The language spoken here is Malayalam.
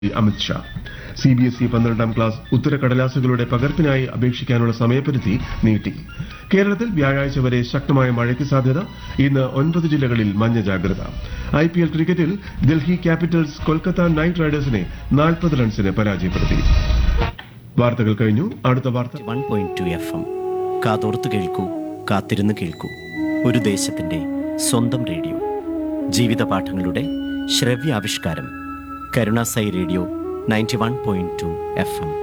Amit Shah C B S E പന്ത്രണ്ടാം ക്ലാസ് ഉത്തരക്കടലാസുകളുടെ പകർപ്പിനായി അപേക്ഷിക്കാനുള്ള സമയപരിധി നീട്ടി കേരളത്തിൽ വ്യാഴാഴ്ച വരെ ശക്തമായ മഴയ്ക്ക് സാധ്യത ഇന്ന് ഒൻപത് ജില്ലകളിൽ മഞ്ഞ ജാഗ്രത ഐ പി എൽ ക്രിക്കറ്റിൽ ഡൽഹി ക്യാപിറ്റൽസ് കൊൽക്കത്ത നൈറ്റ് റൈഡേഴ്സിനെ നാൽപ്പത് റൺസിന് പരാജയപ്പെടുത്തി വാർത്തകൾ കഴിഞ്ഞു അടുത്ത വാർത്ത one point two F M കാതോർത്ത് കേൾക്കൂ കാത്തിരുന്ന് കേൾക്കൂ ഒരു ദേശത്തിന്റെ സ്വന്തം റേഡിയോ ജീവിത പാഠങ്ങളുടെ ശ്രവ്യാവിഷ്കാരം Karunasai radio ninety one point two F M